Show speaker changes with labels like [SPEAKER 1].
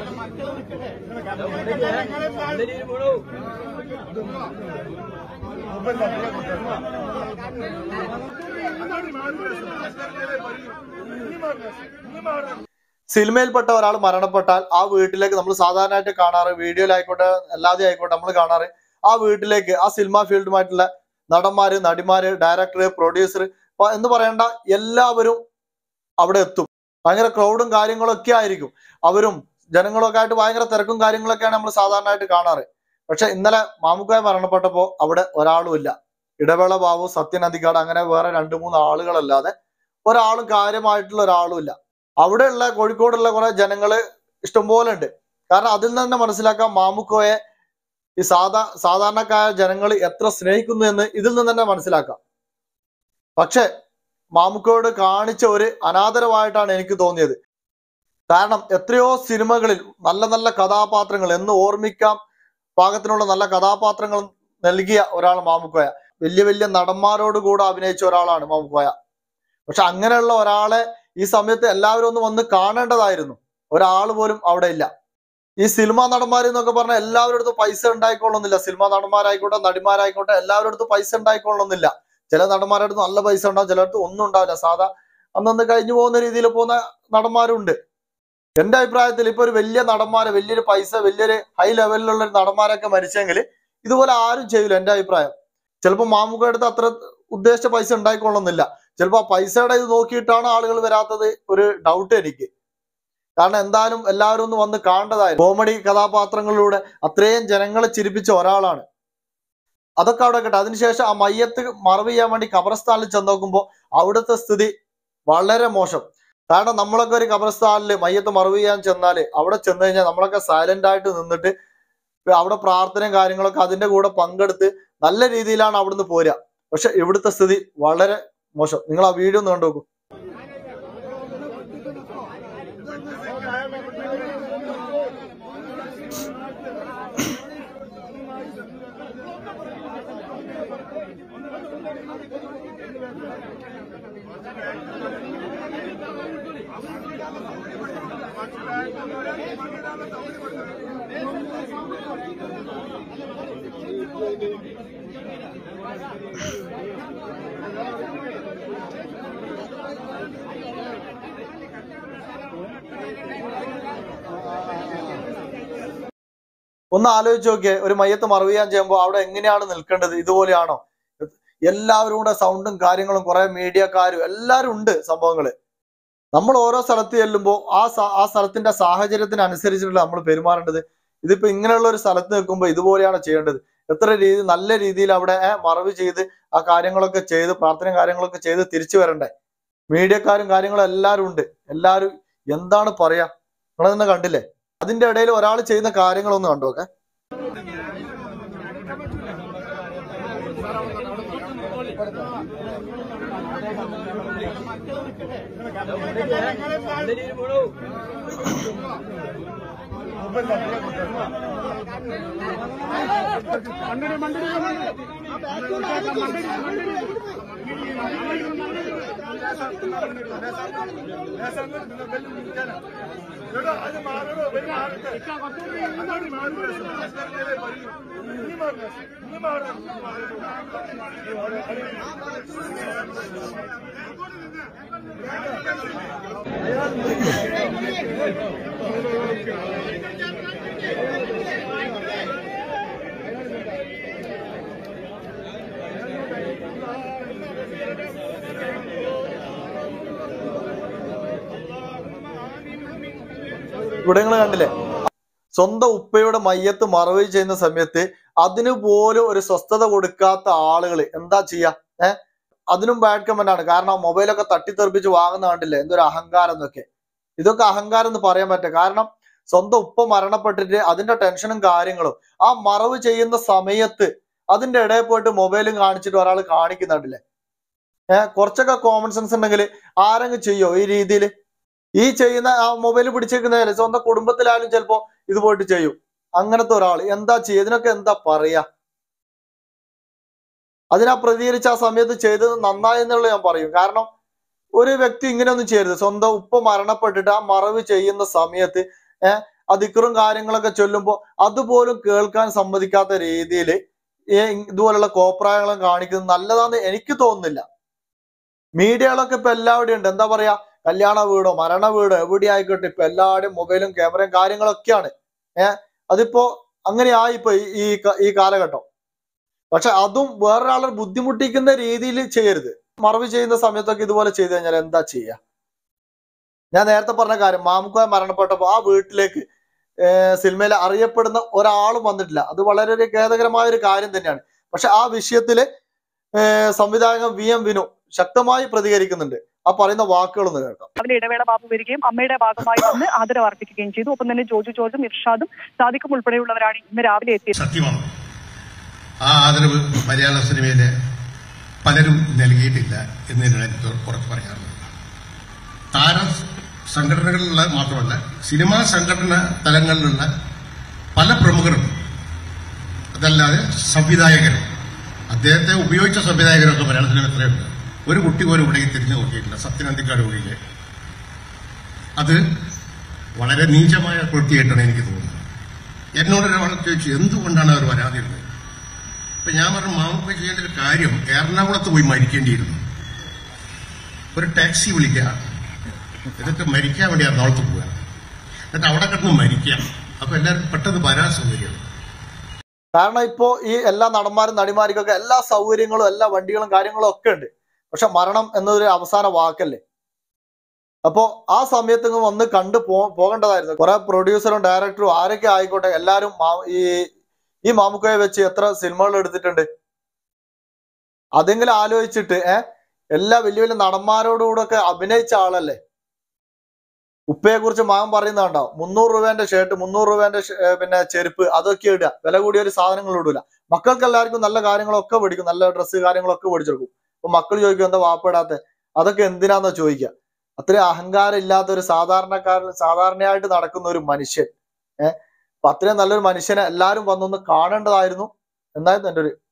[SPEAKER 1] സിനിമയിൽപ്പെട്ട ഒരാൾ മരണപ്പെട്ടാൽ ആ വീട്ടിലേക്ക് നമ്മൾ സാധാരണയായിട്ട് കാണാറ് വീഡിയോയിലായിക്കോട്ടെ അല്ലാതെ ആയിക്കോട്ടെ നമ്മൾ കാണാറ് ആ വീട്ടിലേക്ക് ആ സിനിമ ഫീൽഡുമായിട്ടുള്ള നടന്മാര് നടിമാര് ഡയറക്ടർ പ്രൊഡ്യൂസർ എന്ന് പറയേണ്ട എല്ലാവരും അവിടെ എത്തും ഭയങ്കര ക്രൗഡും കാര്യങ്ങളൊക്കെ ആയിരിക്കും അവരും ജനങ്ങളൊക്കെ ആയിട്ട് ഭയങ്കര തിരക്കും കാര്യങ്ങളൊക്കെയാണ് നമ്മൾ സാധാരണയായിട്ട് കാണാറ് പക്ഷെ ഇന്നലെ മാമുക്കായ മരണപ്പെട്ടപ്പോ അവിടെ ഒരാളും ഇല്ല ഇടവേള ബാബു സത്യൻ അധികാട് അങ്ങനെ വേറെ രണ്ട് മൂന്ന് ആളുകളല്ലാതെ ഒരാളും കാര്യമായിട്ടുള്ള ഒരാളും ഇല്ല അവിടെയുള്ള കോഴിക്കോടുള്ള കുറെ ജനങ്ങള് ഇഷ്ടംപോലെ ഉണ്ട് കാരണം അതിൽ നിന്ന് തന്നെ മനസ്സിലാക്കാം മാമുക്കോയെ ഈ സാധാ സാധാരണക്കാരായ ജനങ്ങൾ എത്ര സ്നേഹിക്കുന്നു എന്ന് ഇതിൽ നിന്ന് തന്നെ മനസ്സിലാക്കാം പക്ഷെ മാമുക്കോയോട് കാണിച്ച ഒരു അനാദരവായിട്ടാണ് എനിക്ക് തോന്നിയത് കാരണം എത്രയോ സിനിമകളിൽ നല്ല നല്ല കഥാപാത്രങ്ങൾ എന്ന് ഓർമ്മിക്കാം പാകത്തിനുള്ള നല്ല കഥാപാത്രങ്ങൾ നൽകിയ ഒരാൾ മാമുക്കോയ വലിയ വലിയ നടന്മാരോട് കൂടെ അഭിനയിച്ച ഒരാളാണ് മാമുക്കോയ പക്ഷെ അങ്ങനെയുള്ള ഒരാളെ ഈ സമയത്ത് എല്ലാവരും ഒന്ന് വന്ന് കാണേണ്ടതായിരുന്നു ഒരാൾ പോലും അവിടെ ഇല്ല ഈ സിനിമാ നടന്മാർ എന്നൊക്കെ പറഞ്ഞാൽ എല്ലാവരുടെ അടുത്തും പൈസ ഉണ്ടായിക്കൊള്ളുന്നില്ല സിനിമാ നടന്മാരായിക്കോട്ടെ നടിമാരായിക്കോട്ടെ എല്ലാവരുടെ അടുത്തും പൈസ ഉണ്ടായിക്കൊള്ളുന്നില്ല ചില നടന്മാരുടെ അടുത്ത് നല്ല പൈസ ഉണ്ടാവും ചിലടത്ത് ഒന്നും ഉണ്ടാവില്ല സാധാ അന്നന്ന് കഴിഞ്ഞു പോകുന്ന രീതിയിൽ പോകുന്ന നടന്മാരുണ്ട് എന്റെ അഭിപ്രായത്തിൽ ഇപ്പൊ ഒരു വലിയ നടന്മാരെ വലിയൊരു പൈസ വലിയൊരു ഹൈ ലെവലിലുള്ള ഒരു നടന്മാരൊക്കെ മരിച്ചെങ്കിൽ ഇതുപോലെ ആരും ചെയ്യില്ല എന്റെ അഭിപ്രായം ചിലപ്പോൾ മാമുക അടുത്ത് അത്ര ഉദ്ദേശിച്ച പൈസ ഉണ്ടായിക്കൊള്ളുന്നില്ല ചിലപ്പോൾ ആ പൈസയുടെ ഇത് നോക്കിയിട്ടാണ് ആളുകൾ വരാത്തത് ഒരു ഡൗട്ട് എനിക്ക് കാരണം എന്തായാലും എല്ലാവരും ഒന്ന് വന്ന് കാണേണ്ടതായിരുന്നു കോമഡി കഥാപാത്രങ്ങളിലൂടെ അത്രയും ജനങ്ങളെ ചിരിപ്പിച്ച ഒരാളാണ് അതൊക്കെ അവിടെ കേട്ടെ അതിനുശേഷം ആ മയ്യത്ത് മറവ് ചെയ്യാൻ വേണ്ടി ഖബർസ്ഥാനിൽ ചെന്ന് നോക്കുമ്പോൾ അവിടുത്തെ സ്ഥിതി വളരെ മോശം കാരണം നമ്മളൊക്കെ ഒരു ഖബർസ്ഥാനിൽ മയ്യത്ത് മറവ് ചെയ്യാൻ ചെന്നാല് അവിടെ ചെന്ന് കഴിഞ്ഞാൽ നമ്മളൊക്കെ സൈലന്റ് ആയിട്ട് നിന്നിട്ട് അവിടെ പ്രാർത്ഥനയും കാര്യങ്ങളൊക്കെ അതിന്റെ കൂടെ പങ്കെടുത്ത് നല്ല രീതിയിലാണ് അവിടുന്ന് പോരുക പക്ഷെ ഇവിടുത്തെ സ്ഥിതി വളരെ മോശം നിങ്ങൾ ആ വീഡിയോ ഒന്ന് കണ്ടു നോക്കൂ ഒന്ന് ആലോചിച്ച് നോക്കിയേ ഒരു മയ്യത്ത് മറവ് ചെയ്യാൻ ചെയ്യുമ്പോൾ അവിടെ എങ്ങനെയാണ് നിൽക്കേണ്ടത് ഇതുപോലെയാണോ എല്ലാവരും കൂടെ സൗണ്ടും കാര്യങ്ങളും കുറെ മീഡിയക്കാരും എല്ലാവരും ഉണ്ട് സംഭവങ്ങള് നമ്മൾ ഓരോ സ്ഥലത്ത് ചെല്ലുമ്പോൾ ആ സ- ആ സ്ഥലത്തിന്റെ സാഹചര്യത്തിന് അനുസരിച്ചിട്ടുള്ള നമ്മൾ പെരുമാറേണ്ടത് ഇതിപ്പോ ഇങ്ങനെയുള്ള ഒരു സ്ഥലത്ത് നിൽക്കുമ്പോൾ ഇതുപോലെയാണ് ചെയ്യേണ്ടത് എത്ര രീതി നല്ല രീതിയിൽ അവിടെ ഏ, മറവ് ചെയ്ത് ആ കാര്യങ്ങളൊക്കെ ചെയ്ത് പ്രാർത്ഥനയും കാര്യങ്ങളൊക്കെ ചെയ്ത് തിരിച്ചു വരണ്ടേ മീഡിയക്കാരും കാര്യങ്ങളും എല്ലാവരും ഉണ്ട് എല്ലാവരും എന്താണ് പറയാ നിങ്ങൾ തന്നെ കണ്ടില്ലേ അതിന്റെ ഇടയിൽ ഒരാൾ ചെയ്യുന്ന കാര്യങ്ങളൊന്നും കണ്ടു ഓക്കെ ഇവിടെ നിങ്ങൾ കണ്ടില്ലേ സ്വന്തം ഉപ്പയുടെ മയ്യത്ത് മറവ് ചെയ്യുന്ന സമയത്ത് അതിനു പോലും ഒരു സ്വസ്ഥത കൊടുക്കാത്ത ആളുകൾ എന്താ ചെയ്യാ ഏ അതിനും ബാഡ് കമന്റ് ആണ് കാരണം മൊബൈലൊക്കെ തട്ടിത്തെറിപ്പിച്ച് വാങ്ങുന്ന കണ്ടില്ലേ എന്തൊരു അഹങ്കാരം എന്നൊക്കെ ഇതൊക്കെ അഹങ്കാരം എന്ന് പറയാൻ പറ്റും കാരണം സ്വന്തം ഉപ്പ മരണപ്പെട്ടിട്ട് അതിന്റെ ടെൻഷനും കാര്യങ്ങളും ആ മറവ് ചെയ്യുന്ന സമയത്ത് അതിന്റെ ഇടയിൽ പോയിട്ട് മൊബൈലും കാണിച്ചിട്ട് ഒരാൾ കാണിക്കുന്നുണ്ടല്ലേ ഏഹ് കുറച്ചൊക്കെ കോമൺ സെൻസ് ഉണ്ടെങ്കിൽ ആരെങ്കിലും ചെയ്യോ ഈ രീതിയിൽ ഈ ചെയ്യുന്ന ആ മൊബൈൽ പിടിച്ചേക്കുന്നതല്ലേ സ്വന്തം കുടുംബത്തിലായാലും ചിലപ്പോ ഇത് പോയിട്ട് ചെയ്യും അങ്ങനത്തെ ഒരാൾ എന്താ ചെയ്യുക ഇതിനൊക്കെ എന്താ പറയാ അതിനാ പ്രതികരിച്ച ആ സമയത്ത് ചെയ്തത് നന്നായി എന്നുള്ളത് ഞാൻ പറയും കാരണം ഒരു വ്യക്തി ഇങ്ങനെയൊന്നും ചെയ്യരുത് സ്വന്തം ഉപ്പ മരണപ്പെട്ടിട്ട് ആ മറവ് ചെയ്യുന്ന സമയത്ത് ഏഹ് ആ ദിക്കറും കാര്യങ്ങളൊക്കെ ചൊല്ലുമ്പോൾ അതുപോലും കേൾക്കാൻ സമ്മതിക്കാത്ത രീതിയിൽ ഇതുപോലുള്ള കോപ്രായങ്ങളും കാണിക്കുന്നത് നല്ലതാന്ന് എനിക്ക് തോന്നുന്നില്ല മീഡിയകളൊക്കെ ഇപ്പൊ എല്ലാവിടെയും ഉണ്ട് എന്താ പറയാ കല്യാണ വീടോ മരണ വീടോ എവിടെ ആയിക്കോട്ടെ ഇപ്പൊ എല്ലാവരുടെയും മൊബൈലും ക്യാമറയും കാര്യങ്ങളൊക്കെയാണ് ഏഹ് അതിപ്പോ അങ്ങനെ ആയി ഇപ്പൊ ഈ- ഈ ക- ഈ കാലഘട്ടം പക്ഷെ അതും വേറൊരാളെ ബുദ്ധിമുട്ടിക്കുന്ന രീതിയിൽ ചെയ്യരുത് മറവ് ചെയ്യുന്ന സമയത്തൊക്കെ ഇതുപോലെ ചെയ്തു കഴിഞ്ഞാൽ എന്താ ചെയ്യുക ഞാൻ നേരത്തെ പറഞ്ഞ കാര്യം മാമുക്കോയ മരണപ്പെട്ടപ്പോ ആ വീട്ടിലേക്ക് ഏഹ് സിനിമയിൽ അറിയപ്പെടുന്ന ഒരാളും വന്നിട്ടില്ല അത് വളരെ ഒരു ഖേദകരമായ ഒരു കാര്യം തന്നെയാണ് പക്ഷെ ആ വിഷയത്തില് ഏഹ് സംവിധായകൻ വി എം വിനു ശക്തമായി പ്രതികരിക്കുന്നുണ്ട് ആ പറയുന്ന വാക്കുകളൊന്ന് കേൾക്കാം
[SPEAKER 2] അതിൽ ഇടവേള ബാബു വരികയും അമ്മയുടെ ഭാഗമായി വന്ന് ആദരവ് അർപ്പിക്കുകയും ചെയ്തു ഒപ്പം തന്നെ ജോജു ജോർജും ഇർഷാദും സാദിഖും ഉൾപ്പെടെയുള്ളവരാണ് ഇന്ന് രാവിലെ എത്തിയത്
[SPEAKER 3] സത്യമാണ് ആ ആദരവ് മലയാള സിനിമയിലെ പലരും നൽകിയിട്ടില്ല എന്ന് തന്നെയാണ് എനിക്ക് പുറത്ത് പറയാറുള്ളത് താര സംഘടനകളിലുള്ള മാത്രമല്ല സിനിമാ സംഘടന തലങ്ങളിലുള്ള പല പ്രമുഖരും അതല്ലാതെ സംവിധായകരും അദ്ദേഹത്തെ ഉപയോഗിച്ച സംവിധായകരൊക്കെ മലയാള സിനിമ എത്രയുണ്ട് ഒരു കുട്ടി പോലും ഇവിടേക്ക് തിരിഞ്ഞു നോക്കിയിട്ടില്ല സത്യനന്ദിക്കാട് ഒഴികെ അത് വളരെ നീചമായ പ്രവൃത്തിയായിട്ടാണ് എനിക്ക് തോന്നുന്നത് എന്നോട് ഒരാൾ ചോദിച്ചു എന്തുകൊണ്ടാണ് അവർ വരാതിരുന്നത് അപ്പൊ ഞാൻ പറഞ്ഞു മാമുക്ക് ചെയ്യേണ്ട ഒരു കാര്യം എറണാകുളത്ത് പോയി മരിക്കേണ്ടിയിരുന്നു ഒരു ടാക്സി വിളിക്കുക ഇതൊക്കെ മരിക്കാൻ വേണ്ടി എറണാകുളത്ത് പോവുക എന്നിട്ട് അവിടെ കിടന്ന് മരിക്കുക അപ്പൊ എല്ലാവർക്കും പെട്ടെന്ന് വരാൻ സൗകര്യം
[SPEAKER 1] കാരണം ഇപ്പോ ഈ എല്ലാ നടന്മാരും നടിമാർക്കൊക്കെ എല്ലാ സൗകര്യങ്ങളും എല്ലാ വണ്ടികളും കാര്യങ്ങളും ഒക്കെ ഉണ്ട് പക്ഷെ മരണം എന്നതൊരു അവസാന വാക്കല്ലേ അപ്പോ ആ സമയത്ത് ഇങ്ങ് വന്ന് കണ്ടു പോ പോകേണ്ടതായിരുന്നു കുറെ പ്രൊഡ്യൂസറും ഡയറക്ടറും ആരൊക്കെ ആയിക്കോട്ടെ എല്ലാരും മാ- ഈ ഈ മാമുക്കയെ വെച്ച് എത്ര സിനിമകൾ എടുത്തിട്ടുണ്ട് അതെങ്കിലും ആലോചിച്ചിട്ട് ഏഹ് എല്ലാ വലിയ വലിയ നടന്മാരോടുകൂടെ ഒക്കെ അഭിനയിച്ച ആളല്ലേ ഉപ്പയെ കുറിച്ച് മാമൻ പറയുന്നുണ്ടോ മുന്നൂറ് രൂപേന്റെ ഷർട്ട് മുന്നൂറ് രൂപേന്റെ ഷ- ഏർ പിന്നെ ചെരുപ്പ് അതൊക്കെ ഇടുക വില കൂടിയ ഒരു സാധനങ്ങൾ ഇടൂല മക്കൾക്ക് എല്ലാവർക്കും നല്ല കാര്യങ്ങളൊക്കെ പഠിക്കും നല്ല ഡ്രസ്സ് കാര്യങ്ങളൊക്കെ പഠിച്ചെടുക്കും അപ്പൊ മക്കൾ ചോദിക്കും എന്താ വാപ്പിടാത്തെ അതൊക്കെ എന്തിനാന്നാ ചോദിക്കുക അത്രയും അഹങ്കാരം ഇല്ലാത്ത ഒരു സാധാരണക്കാരൻ സാധാരണയായിട്ട് നടക്കുന്ന ഒരു മനുഷ്യൻ ഏഹ് അപ്പൊ അത്രയും നല്ലൊരു മനുഷ്യനെ എല്ലാവരും വന്നൊന്ന് കാണേണ്ടതായിരുന്നു എന്നായിരുന്നു എൻ്റെ ഒരു